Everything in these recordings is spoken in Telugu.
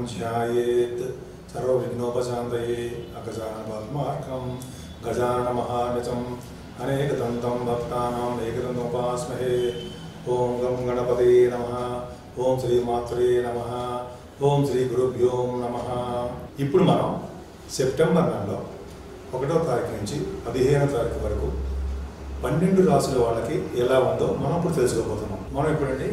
ధ్యాయేత్ సర్వవిఘ్నోపశాంతయే అగజాన పద్మార్కం గజాన మహానిచం అనేకదంతం భక్తానాం ఏకదంతోపాస్మహే ఓం గం గణపతే నమ ఓం శ్రీ మాత్రే నమ ఓం శ్రీ గురుభ్యో నమ ఇప్పుడు మనం సెప్టెంబర్ నెలలో ఒకటో తారీఖు నుంచి పదిహేనో తారీఖు వరకు పన్నెండు రాసుల వాళ్ళకి ఎలా ఉందో మనం ఇప్పుడు తెలుసుకోబోతున్నాం మనం ఇప్పుడండి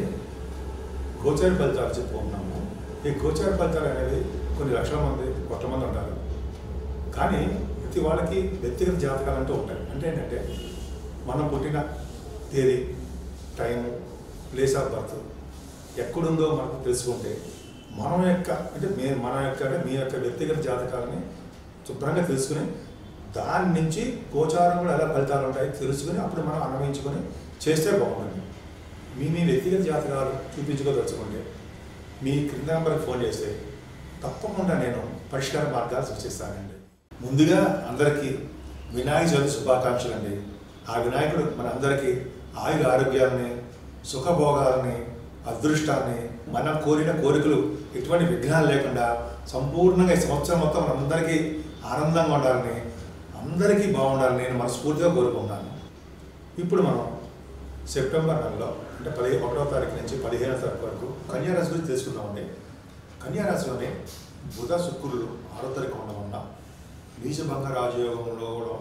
గోచార ఫలితాలు చెప్పుకుంటున్నాము ఈ గోచార ఫలితాలు అనేవి కొన్ని లక్షల మంది కొత్త మంది ఉంటారు కానీ ప్రతి వాళ్ళకి వ్యక్తిగత జాతకాలు అంటూ ఉంటాయి అంటే ఏంటంటే మనం పుట్టిన తేదీ టైము ప్లేస్ ఆఫ్ బర్త్ ఎక్కడుందో మనకు తెలుసుకుంటే మనం యొక్క అంటే మే మన యొక్క అంటే మీ యొక్క వ్యక్తిగత జాతకాలని శుభ్రంగా తెలుసుకుని దాని నుంచి గోచారం కూడా ఎలా ఫలితాలు ఉంటాయి తెలుసుకుని అప్పుడు మనం అన్వయించుకొని చేస్తే బాగుంటుంది మీ మీ వ్యక్తిగత జాతకాలు చూపించుకోదలుచుకోండి మీ క్రింద నెంబర్కి ఫోన్ చేస్తే తప్పకుండా నేను పరిష్కార మార్గాలు సృష్టిస్తానండి ముందుగా అందరికీ వినాయక చవితి శుభాకాంక్షలు అండి ఆ వినాయకుడు మన అందరికీ ఆయుర ఆరోగ్యాలని సుఖభోగాలని అదృష్టాన్ని మనం కోరిన కోరికలు ఎటువంటి విఘ్నాలు లేకుండా సంపూర్ణంగా ఈ సంవత్సరం మొత్తం మనందరికీ ఆనందంగా ఉండాలని అందరికీ బాగుండాలని నేను మనస్ఫూర్తిగా కోరుకుంటాను ఇప్పుడు మనం సెప్టెంబర్ నెలలో అంటే పదిహే ఒకటో తారీఖు నుంచి పదిహేనో తారీఖు వరకు కన్యారాశి గురించి తెలుసుకుందామండి కన్యారాశిలోని బుధ శుక్రులు ఆరో తారీఖు ఉండడం వల్ల నీచభంగ రాజయోగంలో కూడా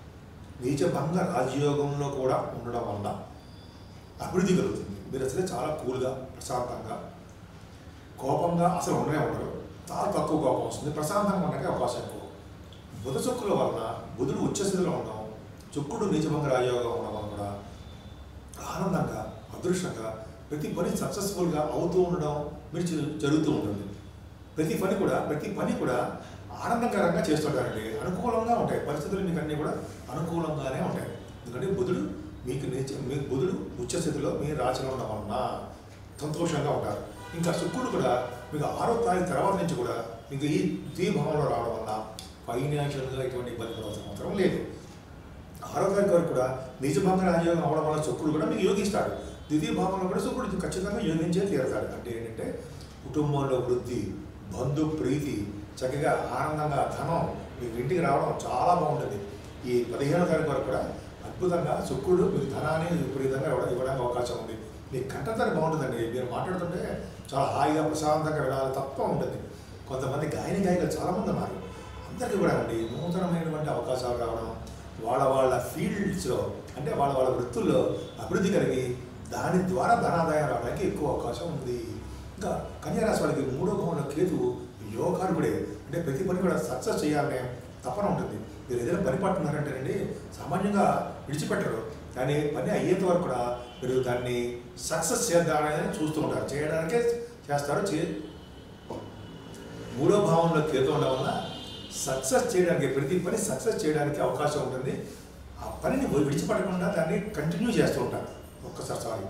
నీచభంగ రాజయోగంలో కూడా ఉండడం వల్ల అభివృద్ధి కలుగుతుంది మీరు అసలే చాలా కూల్గా ప్రశాంతంగా కోపంగా అసలు ఉండనే ఉండరు చాలా తక్కువ కోపం వస్తుంది ప్రశాంతంగా ఉండడానికి అవకాశం ఎక్కువ బుధ శుక్రుల వలన బుధుడు ఉచ్చస్థితిలో ఉండడం శుక్రుడు నీచభంగ రాజయోగం ఉండడం వల్ల కూడా ఆనందంగా అదృష్టంగా ప్రతి పని సక్సెస్ఫుల్గా అవుతూ ఉండడం మీరు జరు- జరుగుతూ ఉంటుంది ప్రతి పని కూడా ప్రతి పని కూడా ఆనందకరంగా చేస్తుంటారండి అనుకూలంగా ఉంటాయి పరిస్థితులు మీకు అన్నీ కూడా అనుకూలంగానే ఉంటాయి ఎందుకంటే బుధుడు మీకు నేచ మీకు బుధుడు ఉచ్చస్థితిలో మీ రాశిలో ఉండడం వలన సంతోషంగా ఉంటారు ఇంకా శుక్రుడు కూడా మీకు ఆరో తారీఖు తర్వాత నుంచి కూడా మీకు ఈ ద్విభావంలో రావడం వల్ల ఫైనాన్షియల్గా ఎటువంటి ఇబ్బంది పడవలసిన అవసరం లేదు ఆరో తారీఖు వరకు కూడా నిజభంగ రాజయోగం అవడం వల్ల శుక్రుడు కూడా మీకు యోగిస్తాడు ద్వితీయ భావంలో కూడా శుక్రుడు ఖచ్చితంగా యోగించే తీరుతాడు అంటే ఏంటంటే కుటుంబంలో వృద్ధి బంధు ప్రీతి చక్కగా ఆనందంగా ధనం మీకు ఇంటికి రావడం చాలా బాగుంటుంది ఈ పదిహేనో తారీఖు వరకు కూడా అద్భుతంగా శుక్రుడు మీకు ధనాన్ని విపరీతంగా ఇవ్వడం ఇవ్వడానికి అవకాశం ఉంది మీ కంఠతని బాగుంటుందండి మీరు మాట్లాడుతుంటే చాలా హాయిగా ప్రశాంతంగా వినాలి తప్ప ఉంటుంది కొంతమంది గాయని గాయకులు చాలామంది ఉన్నారు అందరికీ కూడా అండి నూతనమైనటువంటి అవకాశాలు రావడం వాళ్ళ వాళ్ళ ఫీల్డ్స్లో అంటే వాళ్ళ వాళ్ళ వృత్తుల్లో అభివృద్ధి కలిగి దాని ద్వారా ధనాదాయం రావడానికి ఎక్కువ అవకాశం ఉంది ఇంకా కన్యారాశి వాళ్ళకి మూడో భావంలో కేతు యోగానుకుడే అంటే ప్రతి పని కూడా సక్సెస్ చేయాలనే తపన ఉంటుంది మీరు ఏదైనా పని పట్టున్నారంటేనండి సామాన్యంగా విడిచిపెట్టరు కానీ పని అయ్యేంత వరకు కూడా మీరు దాన్ని సక్సెస్ చేద్దామని చూస్తూ ఉంటారు చేయడానికే చేస్తారు చే మూడో భావంలో కేతు ఉండడం వల్ల సక్సెస్ చేయడానికి ప్రతి పని సక్సెస్ చేయడానికి అవకాశం ఉంటుంది ఆ పనిని విడిచిపెట్టకుండా దాన్ని కంటిన్యూ చేస్తూ ఉంటారు ఒక్కసారి సారి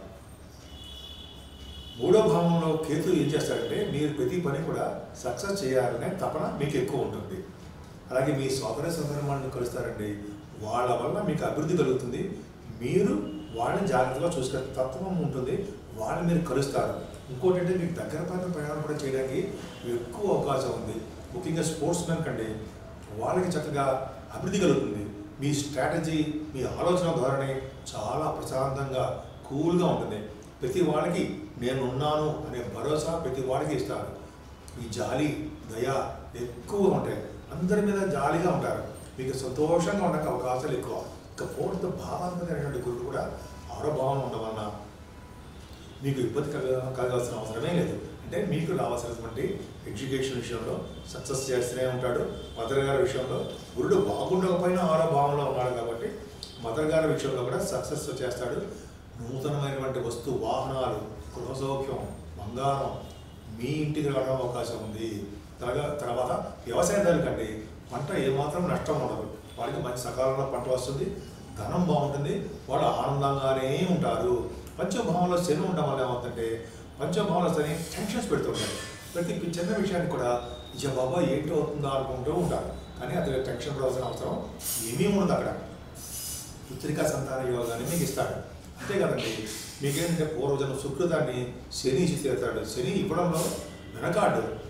మూడో భావంలో కేతు ఏం చేస్తారంటే మీరు ప్రతి పని కూడా సక్సెస్ చేయాలనే తపన మీకు ఎక్కువ ఉంటుంది అలాగే మీ సోదర సోదరమాలను కలుస్తారండి వాళ్ళ వల్ల మీకు అభివృద్ధి కలుగుతుంది మీరు వాళ్ళని జాగ్రత్తగా చూసుకునే తత్వం ఉంటుంది వాళ్ళని మీరు కలుస్తారు ఇంకోటి అంటే మీకు దగ్గర పైన ప్రయాణం కూడా చేయడానికి ఎక్కువ అవకాశం ఉంది ముఖ్యంగా స్పోర్ట్స్ మెన్ కంటే వాళ్ళకి చక్కగా అభివృద్ధి కలుగుతుంది మీ స్ట్రాటజీ మీ ఆలోచన ధోరణి చాలా ప్రశాంతంగా కూల్గా ఉంటుంది ప్రతి వాళ్ళకి నేను ఉన్నాను అనే భరోసా ప్రతి వాళ్ళకి ఇస్తారు మీ జాలి దయ ఎక్కువగా ఉంటాయి అందరి మీద జాలిగా ఉంటారు మీకు సంతోషంగా ఉండడానికి అవకాశాలు ఎక్కువ ఇక ఫోర్త్ భావాత్మకమైనటువంటి గురుడు కూడా ఆరో భావం ఉండడం వలన మీకు ఇబ్బంది కలగ కలగాల్సిన అవసరమే లేదు అంటే మీకు రావాల్సినటువంటి ఎడ్యుకేషన్ విషయంలో సక్సెస్ చేస్తూనే ఉంటాడు మదర్ గారి విషయంలో గురుడు బాగుండకపోయినా ఆరో భావంలో ఉన్నాడు కాబట్టి మదర్ గారి విషయంలో కూడా సక్సెస్ చేస్తాడు నూతనమైనటువంటి వస్తు వాహనాలు గృహసౌఖ్యం బంగారం మీ ఇంటికి రావడం అవకాశం ఉంది తర్వాత తర్వాత వ్యవసాయదారుల కంటే పంట ఏమాత్రం నష్టం ఉండదు వాళ్ళకి మంచి సకాలంలో పంట వస్తుంది ధనం బాగుంటుంది వాళ్ళు ఆనందంగానే ఉంటారు పంచభావంలో శని ఉండడం వల్ల ఏమవుతుందంటే పంచభావంలో శని టెన్షన్స్ పెడుతుంటారు ప్రతి చిన్న విషయాన్ని కూడా ఇచ్చే బాబా ఏంటో అవుతుందో అనుకుంటూ ఉంటారు కానీ అది టెన్షన్ పడవలసిన అవసరం ఏమీ ఉండదు అక్కడ పుత్రికా సంతాన యోగాన్ని మీకు ఇస్తాడు అంతే కదండి మీకేంటంటే పూర్వజన్మ సుకృతాన్ని శని ఇచ్చి తీరుతాడు శని ఇవ్వడంలో వెనకాడు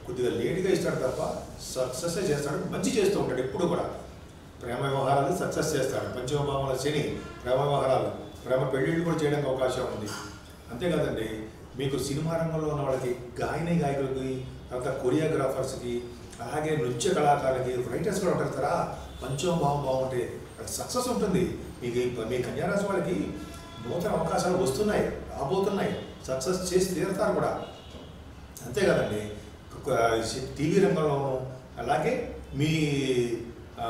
కొద్దిగా లేట్గా ఇస్తాడు తప్ప సక్సెస్ చేస్తాడు మంచి చేస్తూ ఉంటాడు ఎప్పుడు కూడా ప్రేమ వ్యవహారాలు సక్సెస్ చేస్తాడు పంచమ భావంలో శని ప్రేమ వ్యవహారాలు ప్రేమ పెళ్ళిళ్ళు కూడా చేయడానికి అవకాశం ఉంది అంతే కదండి మీకు సినిమా రంగంలో ఉన్న వాళ్ళకి గాయని గాయకులకి తర్వాత కొరియోగ్రాఫర్స్కి అలాగే నృత్య కళాకారులకి రైటర్స్ కూడా ఉంటారు కదా పంచమ భావం బాగుంటే సక్సెస్ ఉంటుంది మీకు ఈ- మీ కన్యారాశి వాళ్ళకి నూతన అవకాశాలు వస్తున్నాయి రాబోతున్నాయి సక్సెస్ చేసి తీరుతారు కూడా అంతే కదండి ఒక టీవీ రంగంలోనూ అలాగే మీ ఆ,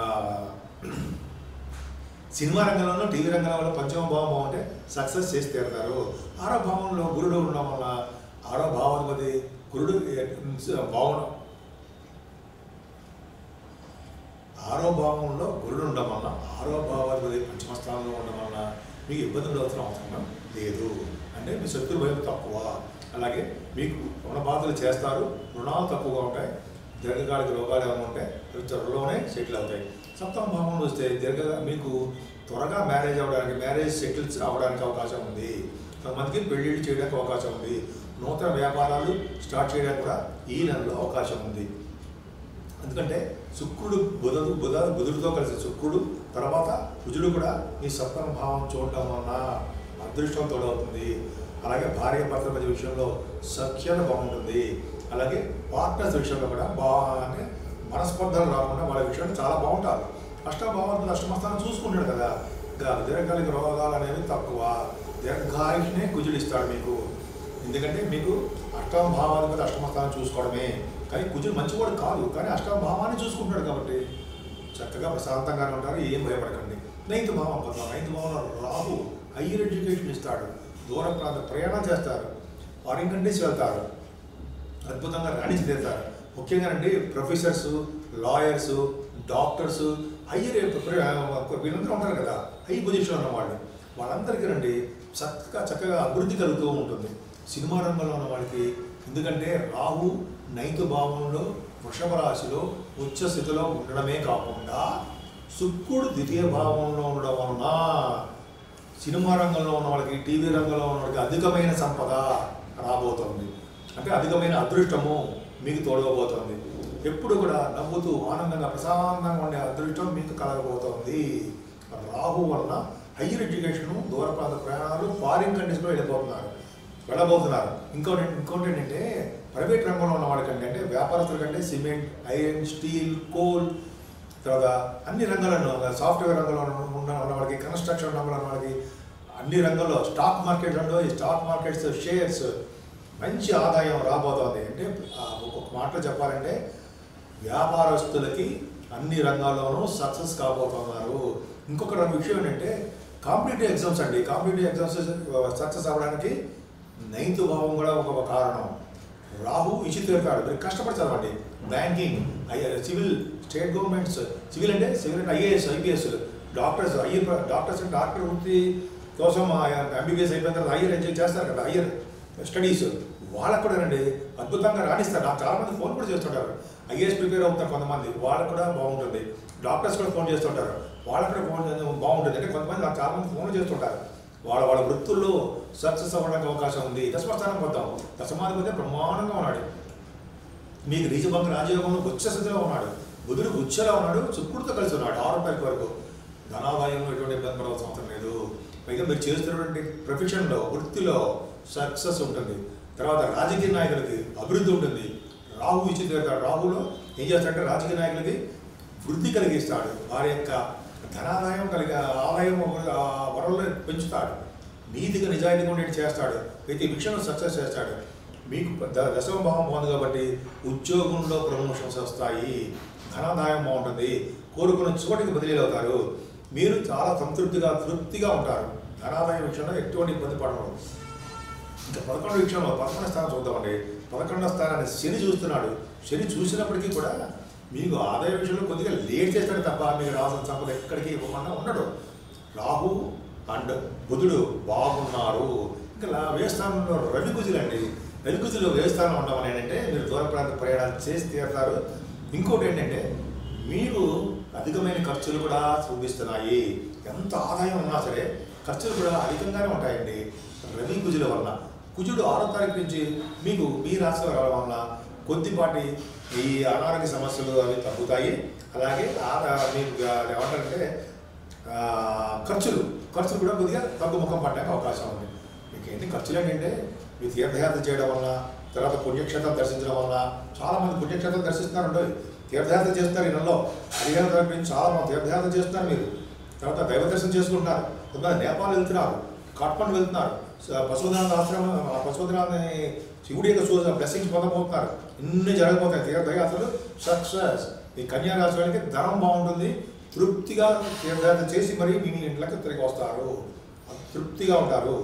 సినిమా రంగంలోనూ టీవీ రంగంలో పంచమ భావం బాగుంటే సక్సెస్ చేసి తీరుతారు ఆరో భావంలో గురుడు ఉండడం వల్ల ఆరో భావాధిపతి గురుడు బాగుండడం ఆరో భావంలో గురుడు ఉండడం వలన ఆరో భావాధిపతి పంచమ స్థానంలో ఉండడం వలన మీకు ఇబ్బందులు అవుతున్న అవసరం లేదు అంటే మీ శత్రు భయం తక్కువ అలాగే మీకు రుణ బాధలు చేస్తారు రుణాలు తక్కువగా ఉంటాయి దీర్ఘకాలిక రోగాలు ఏమైనా ఉంటే అవి త్వరలోనే సెటిల్ అవుతాయి సప్తమ భావంలో వస్తే దీర్ఘ మీకు త్వరగా మ్యారేజ్ అవ్వడానికి మ్యారేజ్ సెటిల్స్ అవ్వడానికి అవకాశం ఉంది కొంతమందికి పెళ్ళిళ్ళు చేయడానికి అవకాశం ఉంది నూతన వ్యాపారాలు స్టార్ట్ చేయడానికి కూడా ఈ నెలలో అవకాశం ఉంది ఎందుకంటే శుక్రుడు బుధ బుధ బుధుడితో కలిసి శుక్రుడు తర్వాత కుజుడు కూడా ఈ సప్తమ భావం చూడటం వలన అదృష్టం తోడవుతుంది అలాగే భార్య భర్తల మధ్య విషయంలో సఖ్యత బాగుంటుంది అలాగే పార్ట్నర్స్ విషయంలో కూడా బాగా అంటే మనస్పర్ధలు రాకుండా వాళ్ళ విషయంలో చాలా బాగుంటారు అష్టమ భావం అష్టమస్థానం చూసుకుంటాడు కదా ఇంకా దీర్ఘకాలిక రోగాలు అనేవి తక్కువ దీర్ఘాయుష్నే కుజుడు ఇస్తాడు మీకు ఎందుకంటే మీకు అష్టమ భావాధిపతి అష్టమ స్థానం చూసుకోవడమే కానీ కుజుడు మంచివాడు కాదు కానీ అష్టమ భావాన్ని చూసుకుంటాడు కాబట్టి చక్కగా ప్రశాంతంగానే ఉంటారు ఏం భయపడకండి నైన్త్ భావం పద్మ నైన్త్ భావంలో రాహు హయ్యర్ ఎడ్యుకేషన్ ఇస్తాడు దూర ప్రాంత ప్రయాణం చేస్తారు ఫారిన్ కంట్రీస్ వెళ్తారు అద్భుతంగా రాణించి తీరుతారు ముఖ్యంగా అండి ప్రొఫెసర్స్ లాయర్స్ డాక్టర్స్ హయ్యర్ వీళ్ళందరూ ఉంటారు కదా హై పొజిషన్ ఉన్న వాళ్ళు వాళ్ళందరికీ రండి చక్కగా చక్కగా అభివృద్ధి కలుగుతూ ఉంటుంది సినిమా రంగంలో ఉన్న వాళ్ళకి ఎందుకంటే రాహు నైన్త్ భావంలో వృషభ రాశిలో ఉచ్చ స్థితిలో ఉండడమే కాకుండా శుక్రుడు ద్వితీయ భావంలో ఉండడం వలన సినిమా రంగంలో ఉన్న వాళ్ళకి టీవీ రంగంలో ఉన్న వాళ్ళకి అధికమైన సంపద రాబోతోంది అంటే అధికమైన అదృష్టము మీకు తోడవబోతోంది ఎప్పుడు కూడా నవ్వుతూ ఆనందంగా ప్రశాంతంగా ఉండే అదృష్టం మీకు కలగబోతోంది రాహు వలన హయ్యర్ ఎడ్యుకేషన్ దూర ప్రాంత ప్రయాణాలు ఫారిన్ కంట్రీస్లో వెళ్ళిపోతున్నారు వెళ్ళబోతున్నారు ఇంకోటి ఇంకోటి ఏంటంటే ప్రైవేట్ రంగంలో ఉన్న వాళ్ళకంటే అంటే వ్యాపారస్తుల కంటే సిమెంట్ ఐరన్ స్టీల్ కోల్ తర్వాత అన్ని రంగాలను సాఫ్ట్వేర్ రంగంలో ఉన్న ఉన్న వాళ్ళకి కన్స్ట్రక్షన్ రంగంలో ఉన్న వాళ్ళకి అన్ని రంగంలో స్టాక్ మార్కెట్ రంగంలో ఈ స్టాక్ మార్కెట్స్ షేర్స్ మంచి ఆదాయం రాబోతోంది అంటే ఆ, ఒక్కొక్క మాటలో చెప్పాలంటే వ్యాపారస్తులకి అన్ని రంగాల్లోనూ సక్సెస్ కాబోతున్నారు ఇంకొక రంగ విషయం ఏంటంటే కాంపిటేటివ్ ఎగ్జామ్స్ అండి కాంపిటేటివ్ ఎగ్జామ్స్ సక్సెస్ అవ్వడానికి నైన్త్ భావం కూడా ఒక కారణం రాహు ఇచ్చి తీరుతాడు మీరు కష్టపడి చదవండి banking civil state governments civil అంటే సివిల్ అంటే ఐఏఎస్ ఐపీఎస్ డాక్టర్స్ అయ్యర్ డాక్టర్స్ అంటే డాక్టర్ వృత్తి కోసం ఎంబీబీఎస్ అయిపోయిన తర్వాత హయ్యర్ ఎంజాయ్ చేస్తారు కదా హయ్యర్ స్టడీస్ వాళ్ళకు కూడా అండి అద్భుతంగా రాణిస్తారు నాకు చాలా మంది ఫోన్ కూడా చేస్తుంటారు ఐఏఎస్ ప్రిపేర్ అవుతారు కొంతమంది వాళ్ళకు కూడా బాగుంటుంది డాక్టర్స్ కూడా ఫోన్ చేస్తుంటారు వాళ్ళకు కూడా ఫోన్ చేస్తే బాగుంటుంది అంటే కొంతమంది నాకు చాలా మంది ఫోన్ చేస్తుంటారు వాళ్ళ వాళ్ళ వృత్తుల్లో సక్సెస్ అవ్వడానికి అవకాశం ఉంది దశమస్థానం పోతాం దశమాధిపతి బ్రహ్మాండంగా ఉన్నాడు మీకు రీజభంగ రాజయోగంలో ఉచ్చ స్థితిలో ఉన్నాడు బుధుడు ఉచ్చలో ఉన్నాడు శుక్రుడితో కలిసి ఉన్నాడు ఆరో తారీఖు వరకు ధనాదాయంలో ఎటువంటి ఇబ్బంది పడవలసిన అవసరం లేదు పైగా మీరు చేస్తున్నటువంటి ప్రొఫెషన్లో వృత్తిలో సక్సెస్ ఉంటుంది తర్వాత రాజకీయ నాయకులకి అభివృద్ధి ఉంటుంది రాహు ఇచ్చి తీరుతాడు రాహులో ఏం చేస్తాడంటే రాజకీయ నాయకులకి వృద్ధి కలిగిస్తాడు వారి యొక్క ధనాదాయం కలిగి ఆదాయం ఆ వరంలో పెంచుతాడు నీతిగా నిజాయితీగా ఉండేది చేస్తాడు ప్రతి విషయంలో సక్సెస్ చేస్తాడు మీకు ద- దశమ భావం బాగుంది కాబట్టి ఉద్యోగంలో ప్రమోషన్స్ వస్తాయి ధనాదాయం బాగుంటుంది కోరుకున్న చోటికి బదిలీలు అవుతారు మీరు చాలా సంతృప్తిగా తృప్తిగా ఉంటారు ధనాదాయం విషయంలో ఎటువంటి ఇబ్బంది పడరు ఇంకా పదకొండు విషయంలో పదకొండు స్థానం చూద్దామండి పదకొండో స్థానాన్ని శని చూస్తున్నాడు శని చూసినప్పటికీ కూడా మీకు ఆదాయ విషయంలో కొద్దిగా లేట్ చేస్తాడు తప్ప మీకు రావాల్సిన సంపద ఎక్కడికి ఇవ్వకుండా ఉండడు రాహు అండ్ బుధుడు బాగున్నారు ఇంకా లా- వేస్థానంలో రవి కుజులండి రవి కుజులు వేస్థానం ఉండడం అని ఏంటంటే మీరు దూర ప్రాంత ప్రయాణాలు చేసి తీరుతారు ఇంకోటి ఏంటంటే మీరు అధికమైన ఖర్చులు కూడా చూపిస్తున్నాయి ఎంత ఆదాయం ఉన్నా సరే ఖర్చులు కూడా అధికంగానే ఉంటాయండి రవి కుజుల వలన కుజుడు ఆరో తారీఖు నుంచి మీకు మీ రాశిలో రావడం వలన కొద్దిపాటి ఈ అనారోగ్య సమస్యలు అవి తగ్గుతాయి అలాగే ఆ- మీకు అది ఏమంటారంటే ఆ, ఖర్చులు ఖర్చులు కూడా కొద్దిగా తగ్గుముఖం పడడానికి అవకాశం ఉంది మీకు ఎన్ని ఖర్చులు ఏంటంటే మీ తీర్థయాత్ర చేయడం వల్ల తర్వాత పుణ్యక్షేత్రం దర్శించడం వల్ల చాలా మంది పుణ్యక్షేత్రం దర్శిస్తున్నారు ఉండవు తీర్థయాత్ర చేస్తున్నారు ఈ నెలలో హరియాణ తరపు నుంచి చాలా మంది తీర్థయాత్ర చేస్తున్నారు మీరు తర్వాత దైవ దర్శనం చేసుకుంటున్నారు కొంతమంది నేపాల్ వెళ్తున్నారు కాట్మండ్ వెళ్తున్నారు స- పశుపతినాథ ఆశ్రమం ఆ పశుపతినాథ్ శివుడి యొక్క సూ బ్లెస్సింగ్స్ పొందబోతున్నారు ఇన్ని జరగబోతాయి తీర్థయాత్రలు సక్సెస్ ఈ కన్యా రాశి వాళ్ళకి ధనం బాగుంటుంది తృప్తిగా తీర్థయాత్ర చేసి మరీ మీ మీ ఇంట్లోకి తిరిగి వస్తారు తృప్తిగా ఉంటారు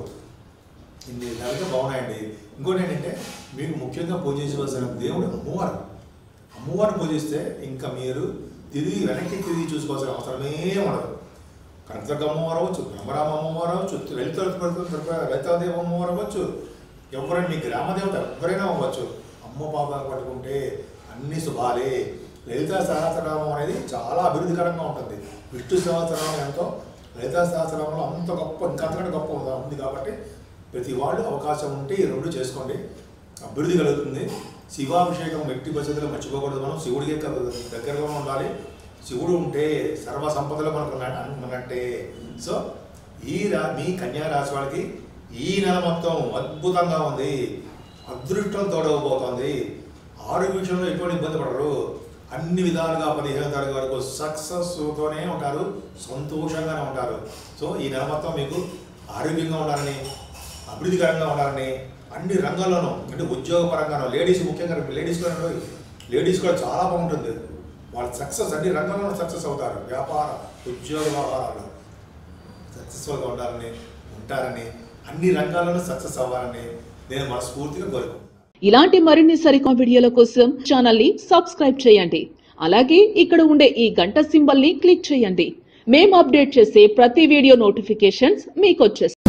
ఇన్ని విధాలుగా బాగున్నాయండి ఇంకోటి ఏంటంటే మీకు ముఖ్యంగా పూజించవలసిన దేవుడు అమ్మవారు అమ్మవారిని పూజిస్తే ఇంకా మీరు తిరిగి వెనక్కి తిరిగి చూసుకోవాల్సిన అవసరమే ఉండదు కనకదుర్గ అమ్మవారు అవ్వచ్చు బ్రహ్మరామ అమ్మవారు అవ్వచ్చు లలిత లలితాదేవి అమ్మవారు అవ్వచ్చు ఎవరైనా మీ గ్రామదేవత ఎవరైనా అవ్వచ్చు అమ్మ పాపాలు పట్టుకుంటే అన్ని శుభాలే లలితా సహస్రనామం అనేది చాలా అభివృద్ధికరంగా ఉంటుంది విష్ణు సహస్రనామం ఎంతో లలితా సహస్రనామంలో అంత గొప్ప ఇంకా అంతకంటే గొప్ప ఉందా- ఉంది కాబట్టి ప్రతి వాళ్ళు అవకాశం ఉంటే ఈ రెండు చేసుకోండి అభివృద్ధి కలుగుతుంది శివాభిషేకం వ్యక్తి పరిస్థితులు మర్చిపోకూడదు మనం శివుడికి క- దగ్గరగా ఉండాలి శివుడు ఉంటే సర్వ సంపదలు మనకు ఉన్న- ఉన్నట్టే సో ఈ రా మీ కన్యా రాశి వాళ్ళకి ఈ నెల మొత్తం అద్భుతంగా ఉంది అదృష్టం తోడవబోతోంది ఆరోగ్య విషయంలో ఎటువంటి ఇబ్బంది పడరు అన్ని విధాలుగా పదిహేను తారీఖు వరకు సక్సెస్తోనే ఉంటారు సంతోషంగానే ఉంటారు సో ఈ నెల మొత్తం మీకు ఆరోగ్యంగా ఉండాలని అభివృద్ధికరంగా ఉండాలని అన్ని రంగాల్లోనూ అంటే ఉద్యోగపరంగానూ లేడీస్ ముఖ్యంగా లేడీస్ కూడా లేడీస్ కూడా చాలా బాగుంటుంది వాళ్ళు సక్సెస్ అన్ని రంగంలోనూ సక్సెస్ అవుతారు వ్యాపార ఉద్యోగ వ్యవహారాలు సక్సెస్ఫుల్గా ఉండాలని ఉంటారని అన్ని రంగాల్లోనూ సక్సెస్ అవ్వాలని నేను మనస్ఫూర్తిగా కోరుకుంటున్నాను ఇలాంటి మరిన్ని సరికొత్త వీడియోల కోసం ఛానల్ ని సబ్స్క్రైబ్ చేయండి అలాగే ఇక్కడ ఉండే ఈ గంట సింబల్ ని క్లిక్ చేయండి మేము అప్డేట్ చేసే ప్రతి వీడియో నోటిఫికేషన్స్ మీకు వచ్చేస్తాయి